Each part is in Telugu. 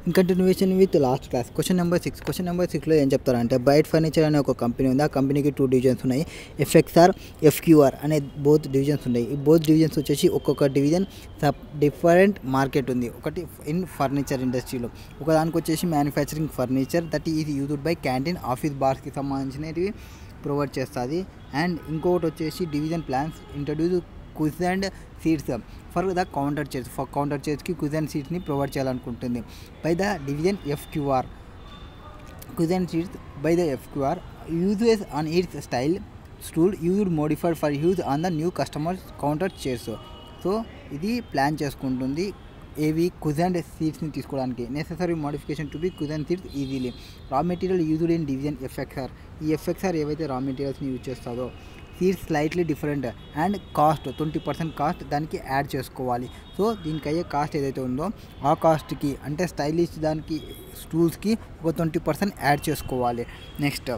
in continuation with last class question number six question number సిక్స్లో ఏం చెప్తారంటే బైట్ ఫర్నిచర్ అనే ఒక కంపెనీ ఉంది ఆ కంపెనీకి టూ డివిజన్స్ ఉన్నాయి ఎఫ్ఎక్స్ఆర్ ఎఫ్క్యూఆర్ అనే బోత్ డివిజన్స్ ఉన్నాయి ఈ బోత్ డివిజన్స్ వచ్చేసి ఒక్కొక్క డివిజన్ సబ్ డిఫరెంట్ మార్కెట్ ఉంది ఒకటి ఇన్ ఫర్నిచర్ ఇండస్ట్రీలో ఒక దానికి వచ్చేసి manufacturing furniture that is used by canteen office బార్స్కి సంబంధించినవి ప్రొవైడ్ చేస్తుంది అండ్ ఇంకొకటి వచ్చేసి division plans introduce quiz and seats for the counter chairs for counter చైర్స్కి క్విజ్ అండ్ సీట్స్ని ప్రొవైడ్ చేయాలనుకుంటుంది by the division FQR quiz and seats by the FQR uses on its style stool used modified for use on the new customers counter chairs so ఇది ప్లాన్ చేసుకుంటుంది ఏవి క్విజ్ అండ్ సీట్స్ని తీసుకోవడానికి necessary modification to be quiz and seats easily raw material used in division FXR ఈ ఎఫ్ఎక్స్ఆర్ ఏవైతే రా మెటీరియల్స్ని యూజ్ చేస్తుందో seats slightly different and cost twenty percent cost దానికి యాడ్ చేసుకోవాలి సో దీనికి అయ్యే కాస్ట్ ఏదైతే ఉందో ఆ కాస్ట్కి అంటే స్టైలిష్ దానికి స్టూల్స్కి ఒక ట్వంటీ పర్సెంట్ యాడ్ చేసుకోవాలి నెక్స్ట్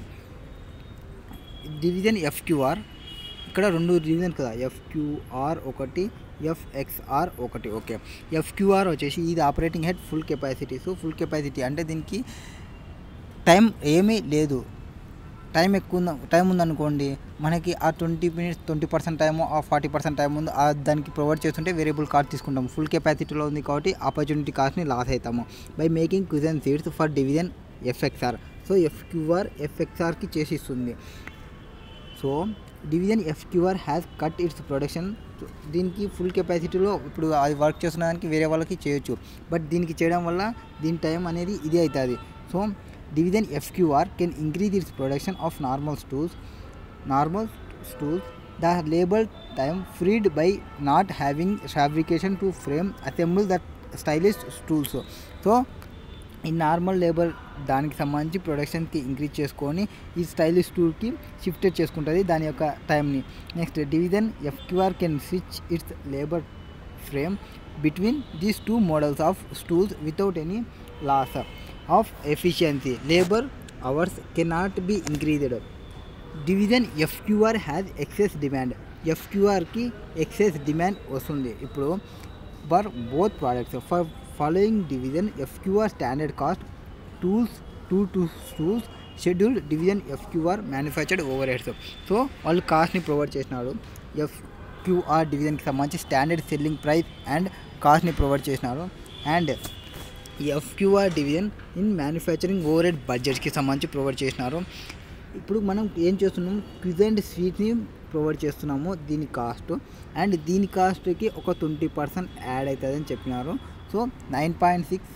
డివిజన్ ఎఫ్క్యూఆర్ ఇక్కడ రెండు డివిజన్ కదా ఎఫ్క్యూఆర్ ఒకటి ఎఫ్ఎక్స్ఆర్ ఒకటి ఓకే ఎఫ్క్యూఆర్ వచ్చేసి ఇది operating head full capacity so full capacity అంటే దీనికి టైం ఏమీ లేదు టైం ఎక్కువ ఉంద టైం ఉందనుకోండి మనకి ఆ twenty minutes twenty percent time ఆ ఫార్టీ పర్సెంట్ టైం ఉంది ఆ దానికి ప్రొవైడ్ చేస్తుంటే వేరియబుల్ కార్డ్ తీసుకుంటాము ఫుల్ కెపాసిటీలో ఉంది కాబట్టి ఆపర్చునిటీ కాస్ట్ని లాస్ అవుతాము by making cushion seats for division FXR so FQR ఎఫ్ఎక్స్ఆర్కి చేసి ఇస్తుంది so division FQR has cut its production దీనికి ఫుల్ కెపాసిటీలో ఇప్పుడు అది వర్క్ చేస్తున్న దానికి వేరే వాళ్ళకి చేయొచ్చు బట్ దీనికి చేయడం వల్ల దీని టైం అనేది ఇది అవుతుంది so division FQR can increase its production of normal stools normal stools the labour time freed by not having fabrication to frame assemble that stylish stools so ఈ నార్మల్ లేబర్ దానికి సంబంధించి ప్రొడక్షన్కి ఇంక్రీజ్ చేసుకొని ఈ స్టైలిష్ టూర్కి షిఫ్టెడ్ చేసుకుంటుంది దాని యొక్క టైంని next division FQR can switch its labour frame between these two models of stools without any loss of efficiency labour hours cannot be increased division FQR has excess demand ఎఫ్క్యూఆర్కి ఎక్సెస్ డిమాండ్ వస్తుంది ఇప్పుడు for both products for following division FQR standard cost tools two two tools scheduled division FQR manufactured overheads so వాళ్ళు కాస్ట్ని ప్రొవైడ్ చేసినారు ఎఫ్క్యూఆర్ డివిజన్కి సంబంధించి standard selling price and కాస్ట్ని provide చేసినారు and FQR division in manufacturing overhead బడ్జెట్కి సంబంధించి ప్రొవైడ్ చేసినారు ఇప్పుడు మనం ఏం చేస్తున్నాం క్విజ్ అండ్ స్వీట్ని ప్రొవైడ్ చేస్తున్నాము దీని కాస్ట్ అండ్ దీని కాస్ట్కి ఒక ట్వంటీ పర్సెంట్ యాడ్ అవుతుందని చెప్పినారు so nine point six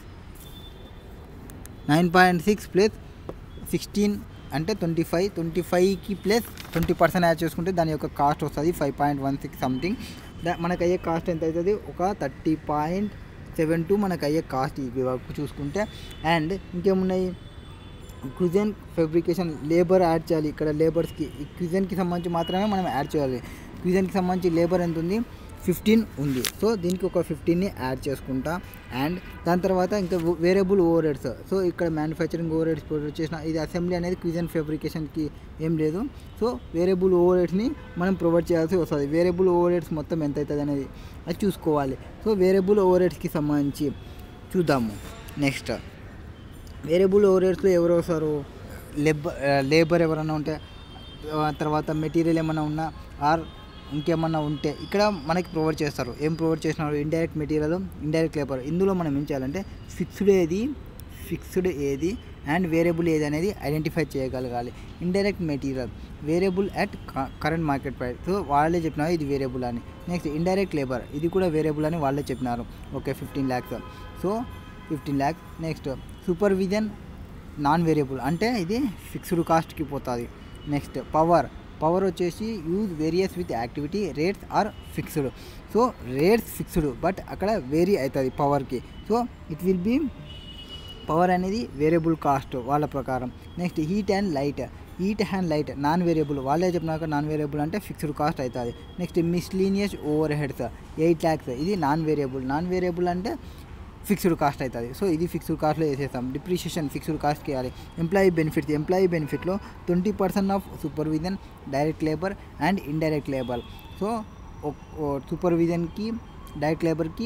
nine point six plus sixteen అంటే ట్వంటీ ఫైవ్ ట్వంటీ ఫైవ్కి ప్లస్ ట్వంటీ పర్సెంట్ యాడ్ చేసుకుంటే దాని యొక్క కాస్ట్ వస్తుంది five point one six something దా మనకు అయ్యే కాస్ట్ ఎంత అవుతుంది ఒక థర్టీ పాయింట్ సెవెన్ టూ మనకు అయ్యే కాస్ట్ ఈ వరకు చూసుకుంటే అండ్ ఇంకేమున్నాయి క్విజన్ ఫెబ్రికేషన్ లేబర్ యాడ్ చేయాలి ఇక్కడ లేబర్స్కి ఈ క్విజన్కి సంబంధించి మాత్రమే మనం యాడ్ చేయాలి క్విజన్కి సంబంధించి లేబర్ ఎంత ఉంది ఫిఫ్టీన్ ఉంది సో దీనికి ఒక ఫిఫ్టీన్ని యాడ్ చేసుకుంటా అండ్ దాని తర్వాత ఇంకా వేరియబుల్ ఓవర్ హెడ్స్ సో ఇక్కడ మ్యానుఫ్యాక్చరింగ్ ఓవర్ హెడ్స్ ప్రొడ్యూస్ చేసిన ఇది అసెంబ్లీ అనేది క్విజన్ ఫెబ్రికేషన్కి ఏం లేదు సో వేరియబుల్ ఓవర్ హెడ్స్ని మనం ప్రొవైడ్ చేయాల్సి వస్తుంది వేరియబుల్ ఓవర్ హెడ్స్ మొత్తం ఎంత అవుతుంది అనేది అది చూసుకోవాలి సో వేరియబుల్ ఓవర్ హెడ్స్కి సంబంధించి చూద్దాము నెక్స్ట్ వేరియబుల్ ఓవరేట్స్లో ఎవరు వస్తారు లేబర్ లేబర్ ఎవరైనా ఉంటే తర్వాత మెటీరియల్ ఏమైనా ఉన్నా ఆర్ ఇంకేమన్నా ఉంటే ఇక్కడ మనకి ప్రొవైడ్ చేస్తారు ఏం ప్రొవైడ్ చేసినారు ఇండైరెక్ట్ మెటీరియల్ ఇండైరెక్ట్ లేబర్ ఇందులో మనం ఏం చేయాలంటే ఫిక్స్డ్ ఏది ఫిక్స్డ్ ఏది అండ్ వేరియబుల్ ఏది అనేది ఐడెంటిఫై చేయగలగాలి indirect material variable at current market price so వాళ్ళే చెప్పినారు ఇది వేరియబుల్ అని నెక్స్ట్ ఇండైరెక్ట్ లేబర్ ఇది కూడా వేరియబుల్ అని వాళ్ళే చెప్పినారు okay fifteen lakhs so fifteen lakhs next supervision non variable అంటే ఇది ఫిక్స్డ్ కాస్ట్కి పోతుంది నెక్స్ట్ పవర్ పవర్ వచ్చేసి use various with activity rates are fixed so rates fixed but అక్కడ వేరీ అవుతుంది పవర్కి so it will be power అనేది వేరియబుల్ కాస్ట్ వాళ్ళ ప్రకారం next heat and light heat and light non variable వాళ్ళే చెప్పినాక నాన్ వేరియబుల్ అంటే ఫిక్స్డ్ కాస్ట్ అవుతుంది next miscellaneous overheads eight lakhs ఇది నాన్ వేరియబుల్ నాన్ వేరియబుల్ అంటే ఫిక్స్డ్ కాస్ట్ అవుతుంది సో ఇది ఫిక్స్డ్ కాస్ట్లో వేసేస్తాం డిప్రిషియేషన్ ఫిక్స్డ్ కాస్ట్కి వేయాలి ఎంప్లాయీ బెనిఫిట్స్ ఎంప్లాయీ బెనిఫిట్లో twenty percent of supervision direct labour and indirect labour so సూపర్విజన్కి డైరెక్ట్ లేబర్కి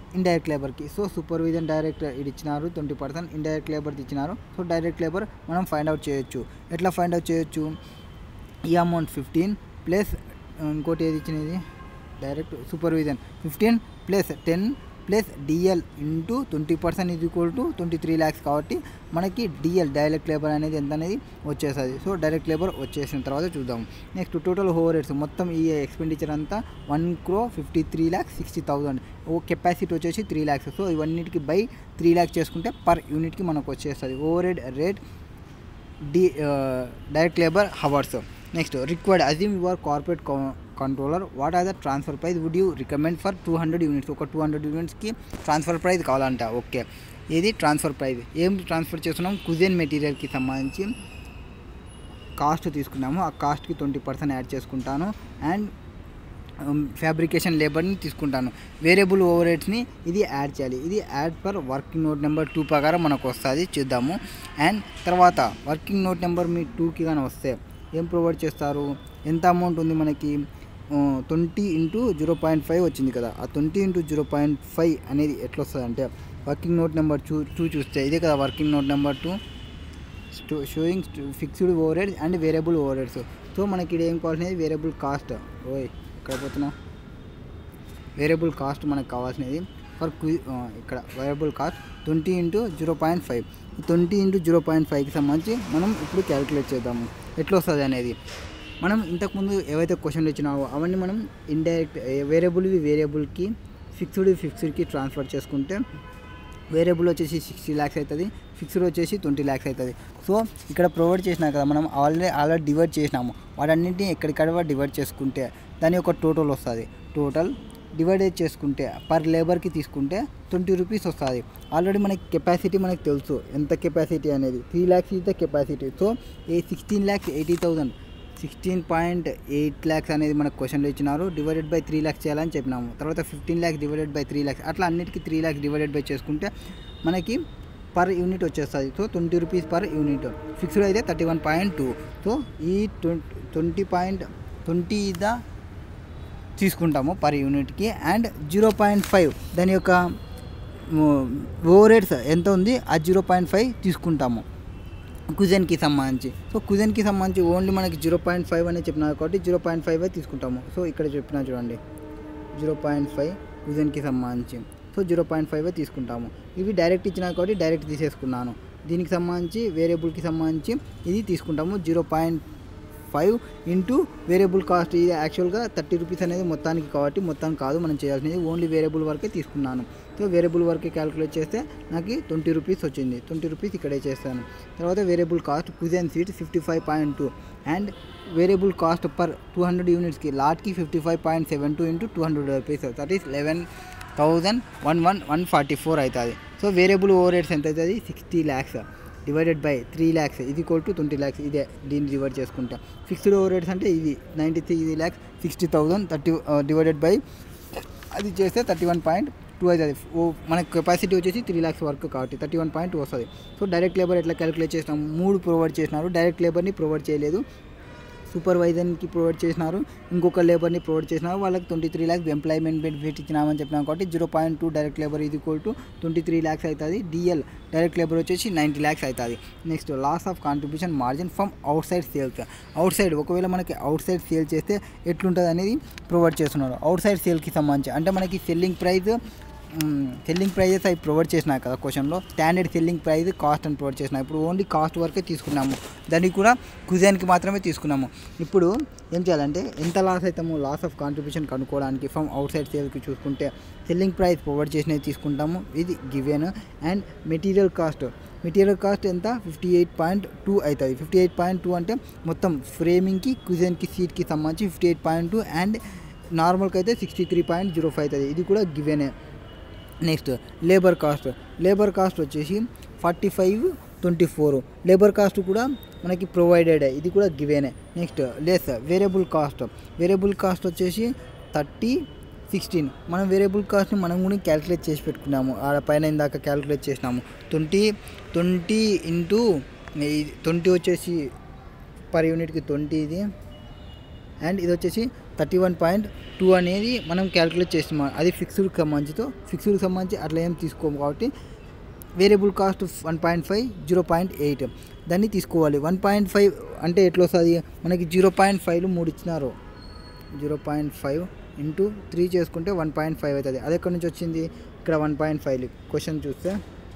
ఇండైరెక్ట్ లేబర్కి సో సూపర్విజన్ డైరెక్ట్ ఇది ఇచ్చినారు ట్వంటీ పర్సెంట్ ఇండైరెక్ట్ లేబర్ది ఇచ్చినారు సో డైరెక్ట్ లేబర్ మనం ఫైండ్ అవుట్ చేయొచ్చు ఎట్లా ఫైండ్ అవుట్ చేయొచ్చు ఈ అమౌంట్ ఫిఫ్టీన్ ప్లస్ ఇంకోటి ఏది ఇచ్చినది direct supervision fifteen plus ten plus DL into twenty percent ఇది equal to twenty three lakhs కాబట్టి మనకి డిఎల్ డైరెక్ట్ లేబర్ అనేది ఎంత అనేది వచ్చేస్తుంది సో డైరెక్ట్ లేబర్ వచ్చేసిన తర్వాత చూద్దాం నెక్స్ట్ టోటల్ ఓవర్ హెడ్స్ మొత్తం ఈ ఎక్స్పెండిచర్ అంతా one crore fifty three lakhs sixty thousand ఓ కెపాసిటీ వచ్చేసి త్రీ ల్యాక్స్ సో ఇవన్నిటికి బై త్రీ ల్యాక్స్ చేసుకుంటే పర్ యూనిట్కి మనకు వచ్చేస్తుంది overhead rate the direct labour hours next required assume your corporate controller what are the transfer price would you recommend for two hundred units ఒక టూ హండ్రెడ్ యూనిట్స్కి ట్రాన్స్ఫర్ ప్రైస్ కావాలంట ఓకే ఇది ట్రాన్స్ఫర్ ప్రైస్ ఏం ట్రాన్స్ఫర్ చేస్తున్నాం కుజెన్ మెటీరియల్కి సంబంధించి కాస్ట్ తీసుకున్నాము ఆ కాస్ట్కి ట్వంటీ పర్సెంట్ యాడ్ చేసుకుంటాను అండ్ ఫ్యాబ్రికేషన్ లేబర్ని తీసుకుంటాను వేరియబుల్ ఓవర్ రేట్స్ని ఇది యాడ్ చేయాలి ఇది add per working note number two ప్రకారం మనకు వస్తుంది చూద్దాము అండ్ తర్వాత వర్కింగ్ నోట్ నెంబర్ మీ టూకి కానీ వస్తే ఏం ప్రొవైడ్ చేస్తారు ఎంత అమౌంట్ ఉంది మనకి twenty into zero point five వచ్చింది కదా ఆ twenty into zero point five అనేది ఎట్లా వస్తుంది అంటే working note number two two చూస్తే ఇదే కదా వర్కింగ్ నోట్ నెంబర్ టూ స్టో showing fixed overheads and variable overheads so మనకి ఇక్కడ ఏం కావాల్సినది వేరియబుల్ కాస్ట్ ఓయ్ ఇక్కడ పోతున్నా వేరియబుల్ కాస్ట్ మనకు కావాల్సినది ఫర్ ఇక్కడ variable cost twenty into zero point five twenty into zero point ఫైవ్కి సంబంధించి మనం ఇప్పుడు క్యాలిక్యులేట్ చేద్దాము ఎట్లా వస్తుంది అనేది మనం ఇంతకుముందు ఏవైతే క్వశ్చన్లు ఇచ్చినావో అవన్నీ మనం ఇండైరెక్ట్ వేరియబుల్వి వేరియబుల్కి ఫిక్స్డ్ ఫిక్స్డ్కి ట్రాన్స్ఫర్ చేసుకుంటే వేరియబుల్ వచ్చేసి సిక్స్టీ ల్యాక్స్ అవుతుంది ఫిక్స్డ్ వచ్చేసి ట్వంటీ ల్యాక్స్ అవుతుంది సో ఇక్కడ ప్రొవైడ్ చేసినా కదా మనం ఆల్రెడీ ఆల్రెడీ డివైడ్ చేసినాము వాటన్నింటినీ ఎక్కడికక్కడ డివైడ్ చేసుకుంటే దాని యొక్క టోటల్ వస్తుంది టోటల్ డివైడెడ్ చేసుకుంటే పర్ లేబర్కి తీసుకుంటే ట్వంటీ రూపీస్ వస్తుంది ఆల్రెడీ మనకి కెపాసిటీ మనకు తెలుసు ఎంత కెపాసిటీ అనేది three lakhs is the capacity so a sixteen lakhs eighty thousand sixteen point eight lakhs అనేది మనకు క్వశ్చన్లో ఇచ్చినారు డివైడెడ్ బై త్రీ ల్యాక్స్ చేయాలని చెప్పినాము తర్వాత fifteen lakhs divided by three lakhs అట్లా అన్నిటికీ త్రీ ల్యాక్స్ డివైడెడ్ బై చేసుకుంటే మనకి పర్ యూనిట్ వచ్చేస్తుంది so twenty rupees per unit fixed అయితే thirty one point two so ఈ ట్వంటీ పాయింట్ ట్వంటీ ద తీసుకుంటాము పర్ యూనిట్కి అండ్ జీరో పాయింట్ ఫైవ్ దాని యొక్క ఓవర్ రేట్స్ ఎంత ఉంది ఆ జీరో పాయింట్ ఫైవ్ తీసుకుంటాము కుజన్కి సంబంధించి సో కుజన్కి సంబంధించి ఓన్లీ మనకి జీరో పాయింట్ ఫైవ్ అనేది చెప్పినారు కాబట్టి జీరో పాయింట్ ఫైవ్ తీసుకుంటాము సో ఇక్కడ చెప్పిన చూడండి జీరో పాయింట్ ఫైవ్ కుజన్కి సంబంధించి సో జీరో పాయింట్ ఫైవ్ తీసుకుంటాము ఇవి డైరెక్ట్ ఇచ్చినా కాబట్టి డైరెక్ట్ తీసేసుకున్నాను దీనికి సంబంధించి వేరియబుల్కి సంబంధించి ఇది తీసుకుంటాము zero point five into variable cost ఇది యాక్చువల్గా థర్టీ రూపీస్ అనేది మొత్తానికి కాబట్టి మొత్తం కాదు మనం చేయాల్సినది ఓన్లీ వేరియబుల్ వరకే తీసుకున్నాను సో వేరియబుల్ వరకే క్యాలిక్యులేట్ చేస్తే నాకు ట్వంటీ రూపీస్ వచ్చింది ట్వంటీ రూపీస్ ఇక్కడే చేస్తాను తర్వాత variable cost cushion seat fifty five point two and variable cost per two hundred యూనిట్స్కి లాట్కి fifty five point seven two into two hundred rupees that is eleven thousand one one one forty four అవుతుంది సో వేరియబుల్ ఓవర్ రేట్స్ ఎంత అవుతుంది sixty lakhs divided by three lakhs ఇది ఈక్వల్ టు ట్వంటీ ల్యాక్స్ ఇదే దీన్ని డివైడ్ చేసుకుంటా ఫిక్స్డ్ ఓవర్ రేట్స్ అంటే ఇది ninety three lakhs sixty thousand thirty divided by అది చేస్తే థర్టీ వన్ పాయింట్ టూ అవుతుంది ఓ మన కెపాసిటీ వచ్చేసి త్రీ ల్యాక్స్ వరకు కాబట్టి థర్టీ వన్ పాయింట్ టూ వస్తుంది సో డైరెక్ట్ లేబర్ ఎట్లా క్యాలిక్యులేట్ చేసినాం మూడు ప్రొవైడ్ చేసినారు డైరెక్ట్ లేబర్ని ప్రొవైడ్ చేయలేదు సూపర్వైజర్కి ప్రొవైడ్ చేసినారు ఇంకొక లేబర్ని ప్రొవైడ్ చేసినారు వాళ్ళకి twenty three lakhs employment benefit ఇచ్చినామని చెప్పినాం కాబట్టి zero point two direct labour ఇది equal to twenty three lakhs అవుతుంది డిఎల్ డైరెక్ట్ లేబర్ వచ్చేసి నైంటీ ల్యాక్స్ అవుతుంది next loss of contribution margin from outside sales outside ఒకవేళ మనకి అవుట్ సైడ్ సేల్ చేస్తే ఎట్లుంటుంది అనేది ప్రొవైడ్ చేస్తున్నారు అవుట్ సైడ్ సేల్కి సంబంధించి అంటే మనకి సెల్లింగ్ ప్రైస్ సెల్లింగ్ ప్రైజెస్ అవి ప్రొవైడ్ చేసినా కదా క్వశ్చన్లో స్టాండర్డ్ సెల్లింగ్ ప్రైస్ కాస్ట్ అని ప్రొవైడ్ చేసినా ఇప్పుడు ఓన్లీ కాస్ట్ వరకే తీసుకున్నాము దానికి కూడా కుజానికి మాత్రమే తీసుకున్నాము ఇప్పుడు ఏం చేయాలంటే ఎంత లాస్ అవుతాము లాస్ ఆఫ్ కాంట్రిబ్యూషన్ కనుక్కోవడానికి ఫ్రమ్ అవుట్ సైడ్ సేల్కి చూసుకుంటే సెల్లింగ్ ప్రైస్ ప్రొవైడ్ చేసినవి తీసుకుంటాము ఇది given and material cost material cost ఎంత ఫిఫ్టీ ఎయిట్ పాయింట్ టూ అవుతుంది ఫిఫ్టీ ఎయిట్ పాయింట్ టూ అంటే మొత్తం ఫ్రేమింగ్కి కుజన్కి సీట్కి సంబంధించి fifty eight point two and నార్మల్కి అయితే sixty three point zero five అవుతుంది ఇది కూడా గివెనే next labour cost labour cost వచ్చేసి forty five twenty four labour cost కూడా మనకి ప్రొవైడెడ్ ఇది కూడా గివేనే next less variable cost variable cost వచ్చేసి థర్టీ సిక్స్టీన్ మనం వేరియబుల్ కాస్ట్ని మనం కూడా క్యాలిక్యులేట్ చేసి పెట్టుకున్నాము ఆడ పైన ఇందాక క్యాలిక్యులేట్ చేసినాము ట్వంటీ ట్వంటీ ఇంటూ ట్వంటీ వచ్చేసి పర్ యూనిట్కి ట్వంటీ ఇది అండ్ ఇది వచ్చేసి థర్టీ వన్ పాయింట్ టూ అనేది మనం క్యాలిక్యులేట్ చేస్తున్నాం అది ఫిక్స్డ్కి సంబంధించితో ఫిక్స్డ్కి సంబంధించి అట్లా ఏం తీసుకోము కాబట్టి variable cost one point five zero point eight దాన్ని తీసుకోవాలి వన్ పాయింట్ ఫైవ్ అంటే ఎట్లా వస్తుంది మనకి జీరో పాయింట్ ఫైవ్లు మూడు ఇచ్చినారు zero point five into three చేసుకుంటే వన్ పాయింట్ ఫైవ్ అవుతుంది అది ఎక్కడి నుంచి వచ్చింది ఇక్కడ వన్ పాయింట్ ఫైవ్ క్వశ్చన్ చూస్తే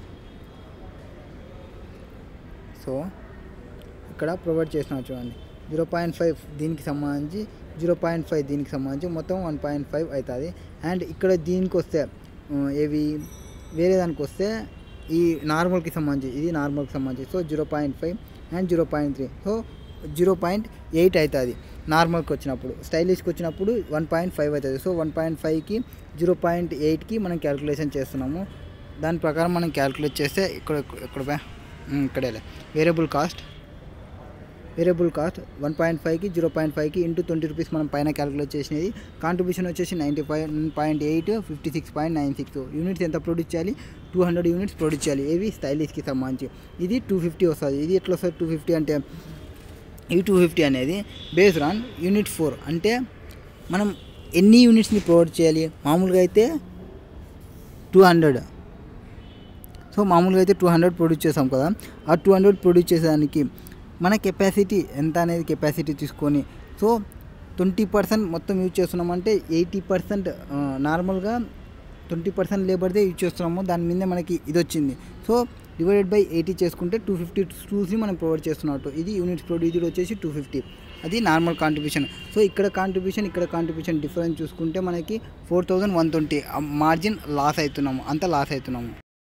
సో ఇక్కడ ప్రొవైడ్ చేసిన చూడండి జీరో పాయింట్ ఫైవ్ దీనికి సంబంధించి జీరో పాయింట్ ఫైవ్ దీనికి సంబంధించి మొత్తం వన్ పాయింట్ ఫైవ్ అవుతుంది అండ్ ఇక్కడ దీనికి వస్తే ఆ, ఏవి వేరే దానికి వస్తే ఈ నార్మల్కి సంబంధించి ఇది నార్మల్కి సంబంధించి so zero point five and zero point three so zero point eight అవుతుంది నార్మల్కి వచ్చినప్పుడు స్టైలిష్కి వచ్చినప్పుడు వన్ పాయింట్ ఫైవ్ అవుతుంది సో వన్ పాయింట్ ఫైవ్కి జీరో పాయింట్ ఎయిట్కి మనం క్యాలిక్యులేషన్ చేస్తున్నాము దాని ప్రకారం మనం క్యాలిక్యులేట్ చేస్తే ఇక్కడ ఇక్కడ పై- ఉమ్, ఇక్కడే variable cost variable cost one point ఫైవ్కి జీరో పాయింట్ ఫైవ్కి ఇంటూ ట్వంటీ రూపీస్ మనం పైన క్యాలిక్యులేట్ చేసినది కాంట్రిబ్యూషన్ వచ్చేసి ninety five point eight fifty six point nine six units ఎంత ప్రొడ్యూస్ చేయాలి టూ హండ్రెడ్ యూనిట్స్ ప్రొడ్యూస్ చేయాలి ఏవి స్టైలిష్కి సంబంధించి ఇది టూ ఫిఫ్టీ వస్తుంది ఇది ఎట్లా వస్తుంది టూ ఫిఫ్టీ అంటే ఈ టూ ఫిఫ్టీ అనేది బేస్డ్ ఆన్ యూనిట్ ఫోర్ అంటే మనం ఎన్ని యూనిట్స్ని ప్రొవైడ్ చేయాలి మామూలుగా అయితే టూ హండ్రెడ్ సో మామూలుగా అయితే టూ హండ్రెడ్ ప్రొడ్యూస్ చేసాం కదా ఆ టూ హండ్రెడ్ ప్రొడ్యూస్ చేసేదానికి మన కెపాసిటీ ఎంత అనేది కెపాసిటీ తీసుకొని సో ట్వంటీ పర్సెంట్ మొత్తం యూజ్ చేస్తున్నామంటే ఎయిటీ పర్సెంట్ నార్మల్గా ట్వంటీ పర్సెంట్ లేబర్దే యూజ్ చేస్తున్నాము దాని మీదే మనకి ఇది వచ్చింది సో డివైడెడ్ బై ఎయిటీ చేసుకుంటే టూ ఫిఫ్టీ టూస్ని మనం ప్రొవైడ్ చేస్తున్నట్టు ఇది యూనిట్స్ ప్రొడ్యూస్డ్ వచ్చేసి టూ ఫిఫ్టీ అది నార్మల్ కాంట్రిబ్యూషన్ సో ఇక్కడ కాంట్రిబ్యూషన్ ఇక్కడ కాంట్రిబ్యూషన్ డిఫరెన్స్ చూసుకుంటే మనకి four thousand one twenty margin loss అవుతున్నాము అంత లాస్ అవుతున్నాము